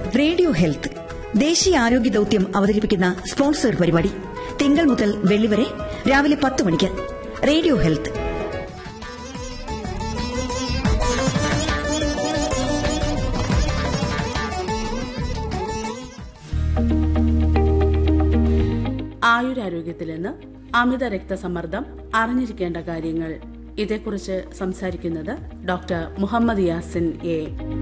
radio health ദേശീയ ആരോഗ്യ ദൌത്യം അവതരിപ്പിക്കുന്ന സ്പോൺസർ പരിപാടി തിങ്കൾ മുതൽ വെള്ളി വരെ രാവിലെ പത്ത് മണിക്ക് റേഡിയോ ഹെൽത്ത് ആയുരാരോഗ്യത്തിൽ നിന്ന് അമിത രക്തസമ്മർദ്ദം അറിഞ്ഞിരിക്കേണ്ട കാര്യങ്ങൾ ഇതേക്കുറിച്ച് സംസാരിക്കുന്നത് ഡോക്ടർ മുഹമ്മദ് യാസിൻ എ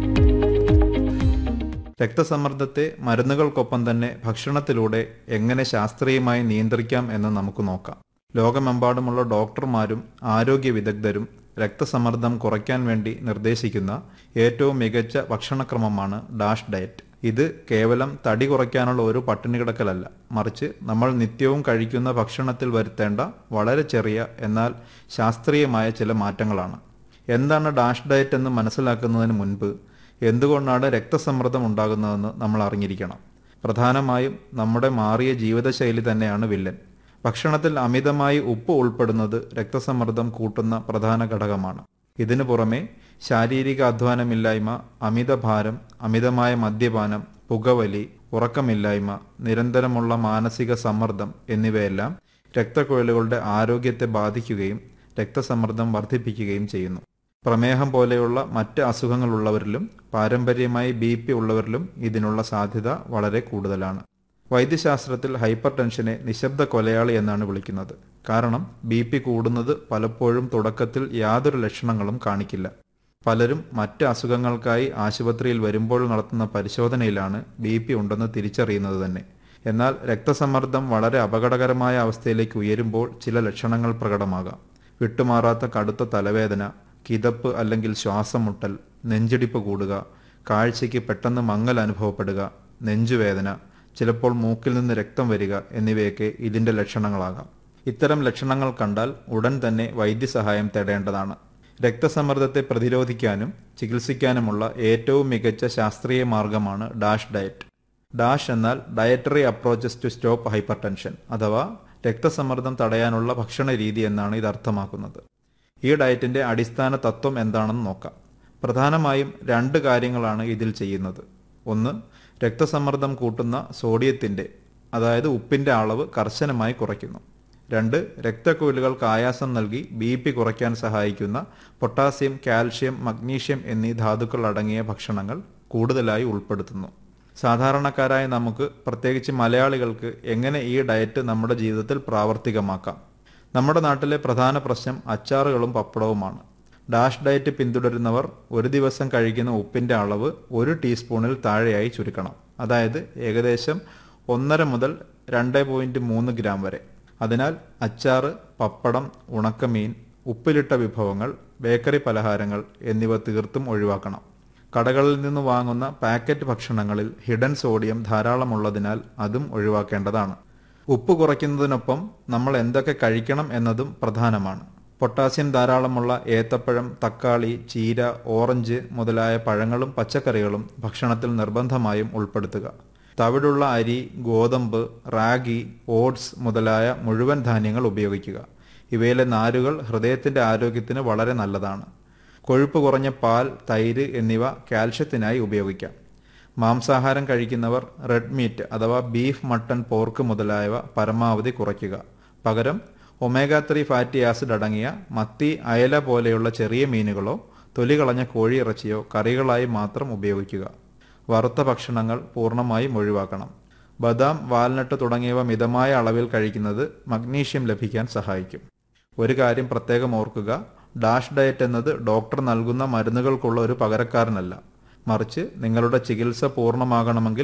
രക്തസമ്മർദ്ദത്തെ മരുന്നുകൾക്കൊപ്പം തന്നെ ഭക്ഷണത്തിലൂടെ എങ്ങനെ ശാസ്ത്രീയമായി നിയന്ത്രിക്കാം എന്ന് നമുക്ക് നോക്കാം ലോകമെമ്പാടുമുള്ള ഡോക്ടർമാരും ആരോഗ്യ വിദഗ്ധരും രക്തസമ്മർദ്ദം കുറയ്ക്കാൻ വേണ്ടി നിർദ്ദേശിക്കുന്ന ഏറ്റവും മികച്ച ഭക്ഷണക്രമമാണ് ഡാഷ് ഡയറ്റ് ഇത് കേവലം തടി കുറയ്ക്കാനുള്ള ഒരു പട്ടിണി കിടക്കലല്ല മറിച്ച് നമ്മൾ നിത്യവും കഴിക്കുന്ന ഭക്ഷണത്തിൽ വരുത്തേണ്ട വളരെ ചെറിയ എന്നാൽ ശാസ്ത്രീയമായ ചില മാറ്റങ്ങളാണ് എന്താണ് ഡാഷ് ഡയറ്റ് എന്ന് മനസ്സിലാക്കുന്നതിന് മുൻപ് എന്തുകൊണ്ടാണ് രക്തസമ്മർദ്ദം ഉണ്ടാകുന്നതെന്ന് നമ്മൾ അറിഞ്ഞിരിക്കണം പ്രധാനമായും നമ്മുടെ മാറിയ ജീവിതശൈലി തന്നെയാണ് വില്ലൻ ഭക്ഷണത്തിൽ അമിതമായി ഉപ്പ് ഉൾപ്പെടുന്നത് രക്തസമ്മർദ്ദം കൂട്ടുന്ന പ്രധാന ഘടകമാണ് ഇതിനു പുറമെ ശാരീരിക അധ്വാനമില്ലായ്മ അമിതഭാരം അമിതമായ മദ്യപാനം പുകവലി ഉറക്കമില്ലായ്മ നിരന്തരമുള്ള മാനസിക സമ്മർദ്ദം എന്നിവയെല്ലാം രക്തക്കുഴലുകളുടെ ആരോഗ്യത്തെ ബാധിക്കുകയും രക്തസമ്മർദ്ദം വർദ്ധിപ്പിക്കുകയും ചെയ്യുന്നു പ്രമേഹം പോലെയുള്ള മറ്റ് അസുഖങ്ങളുള്ളവരിലും പാരമ്പര്യമായി ബി പി ഉള്ളവരിലും ഇതിനുള്ള സാധ്യത വളരെ കൂടുതലാണ് വൈദ്യശാസ്ത്രത്തിൽ ഹൈപ്പർ ടെൻഷനെ നിശബ്ദ കൊലയാളി എന്നാണ് വിളിക്കുന്നത് കാരണം ബി പി കൂടുന്നത് പലപ്പോഴും തുടക്കത്തിൽ യാതൊരു ലക്ഷണങ്ങളും കാണിക്കില്ല പലരും മറ്റ് അസുഖങ്ങൾക്കായി ആശുപത്രിയിൽ വരുമ്പോൾ നടത്തുന്ന പരിശോധനയിലാണ് ബി പി ഉണ്ടെന്ന് തിരിച്ചറിയുന്നത് തന്നെ എന്നാൽ രക്തസമ്മർദ്ദം വളരെ അപകടകരമായ അവസ്ഥയിലേക്ക് ഉയരുമ്പോൾ ചില ലക്ഷണങ്ങൾ പ്രകടമാകാം വിട്ടുമാറാത്ത കടുത്ത തലവേദന കിതപ്പ് അല്ലെങ്കിൽ ശ്വാസം മുട്ടൽ നെഞ്ചിടിപ്പ് കൂടുക കാഴ്ചയ്ക്ക് പെട്ടെന്ന് മങ്ങൽ അനുഭവപ്പെടുക നെഞ്ചുവേദന ചിലപ്പോൾ മൂക്കിൽ നിന്ന് രക്തം വരിക എന്നിവയൊക്കെ ഇതിന്റെ ലക്ഷണങ്ങളാകാം ഇത്തരം ലക്ഷണങ്ങൾ കണ്ടാൽ ഉടൻ തന്നെ വൈദ്യസഹായം തേടേണ്ടതാണ് രക്തസമ്മർദ്ദത്തെ പ്രതിരോധിക്കാനും ചികിത്സിക്കാനുമുള്ള ഏറ്റവും മികച്ച ശാസ്ത്രീയ മാർഗമാണ് ഡാഷ് ഡയറ്റ് ഡാഷ് എന്നാൽ dietary approaches to stop hypertension അഥവാ രക്തസമ്മർദ്ദം തടയാനുള്ള ഭക്ഷണ രീതി എന്നാണ് ഇത് അർത്ഥമാക്കുന്നത് ഈ ഡയറ്റിന്റെ അടിസ്ഥാന തത്വം എന്താണെന്ന് നോക്കാം പ്രധാനമായും രണ്ട് കാര്യങ്ങളാണ് ഇതിൽ ചെയ്യുന്നത് ഒന്ന് രക്തസമ്മർദ്ദം കൂട്ടുന്ന സോഡിയത്തിന്റെ അതായത് ഉപ്പിന്റെ അളവ് കർശനമായി കുറയ്ക്കുന്നു രണ്ട് രക്തക്കുഴലുകൾക്ക് ആയാസം നൽകി ബി പി കുറയ്ക്കാൻ സഹായിക്കുന്ന പൊട്ടാസ്യം കാൽഷ്യം മഗ്നീഷ്യം എന്നീ ധാതുക്കൾ അടങ്ങിയ ഭക്ഷണങ്ങൾ കൂടുതലായി ഉൾപ്പെടുത്തുന്നു സാധാരണക്കാരായ നമുക്ക് പ്രത്യേകിച്ച് മലയാളികൾക്ക് എങ്ങനെ ഈ ഡയറ്റ് നമ്മുടെ ജീവിതത്തിൽ പ്രാവർത്തികമാക്കാം നമ്മുടെ നാട്ടിലെ പ്രധാന പ്രശ്നം അച്ചാറുകളും പപ്പടവുമാണ് ഡാഷ് ഡയറ്റ് പിന്തുടരുന്നവർ ഒരു ദിവസം കഴിക്കുന്ന ഉപ്പിന്റെ അളവ് ഒരു ടീസ്പൂണിൽ താഴെയായി ചുരുക്കണം അതായത് ഏകദേശം ഒന്നര മുതൽ രണ്ട് പോയിന്റ് മൂന്ന് ഗ്രാം വരെ അതിനാൽ അച്ചാറ് പപ്പടം ഉണക്കമീൻ ഉപ്പിലിട്ട വിഭവങ്ങൾ ബേക്കറി പലഹാരങ്ങൾ എന്നിവ തീർത്തും ഒഴിവാക്കണം കടകളിൽ നിന്ന് വാങ്ങുന്ന പാക്കറ്റ് ഭക്ഷണങ്ങളിൽ ഹിഡൻ സോഡിയം ധാരാളമുള്ളതിനാൽ അതും ഒഴിവാക്കേണ്ടതാണ് ഉപ്പ് കുറയ്ക്കുന്നതിനൊപ്പം നമ്മൾ എന്തൊക്കെ കഴിക്കണം എന്നതും പ്രധാനമാണ് പൊട്ടാസ്യം ധാരാളമുള്ള ഏത്തപ്പഴം തക്കാളി ചീര ഓറഞ്ച് മുതലായ പഴങ്ങളും പച്ചക്കറികളും ഭക്ഷണത്തിൽ നിർബന്ധമായും ഉൾപ്പെടുത്തുക തവിടുള്ള അരി ഗോതമ്പ് റാഗി ഓട്സ് മുതലായ മുഴുവൻ ധാന്യങ്ങൾ ഉപയോഗിക്കുക ഇവയിലെ നാരുകൾ ഹൃദയത്തിന്റെ ആരോഗ്യത്തിന് വളരെ നല്ലതാണ് കൊഴുപ്പ് കുറഞ്ഞ പാൽ തൈര് എന്നിവ കാൽഷ്യത്തിനായി ഉപയോഗിക്കാം മാംസാഹാരം കഴിക്കുന്നവർ റെഡ് മീറ്റ് അഥവാ ബീഫ് മട്ടൺ പോർക്ക് മുതലായവ പരമാവധി കുറയ്ക്കുക പകരം ഒമേഗ ത്രീ ഫാറ്റി ആസിഡ് അടങ്ങിയ മത്തി അയല പോലെയുള്ള ചെറിയ മീനുകളോ തൊലി കളഞ്ഞ കോഴിയിറച്ചിയോ കറികളായി മാത്രം ഉപയോഗിക്കുക വറുത്ത ഭക്ഷണങ്ങൾ പൂർണ്ണമായും ഒഴിവാക്കണം ബദാം വാൽനട്ട് തുടങ്ങിയവ മിതമായ അളവിൽ കഴിക്കുന്നത് മഗ്നീഷ്യം ലഭിക്കാൻ സഹായിക്കും ഒരു കാര്യം പ്രത്യേകം ഓർക്കുക ഡാഷ് ഡയറ്റ് എന്നത് ഡോക്ടർ നൽകുന്ന മരുന്നുകൾക്കുള്ള ഒരു പകരക്കാരനല്ല മറിച്ച് നിങ്ങളുടെ ചികിത്സ പൂർണ്ണമാകണമെങ്കിൽ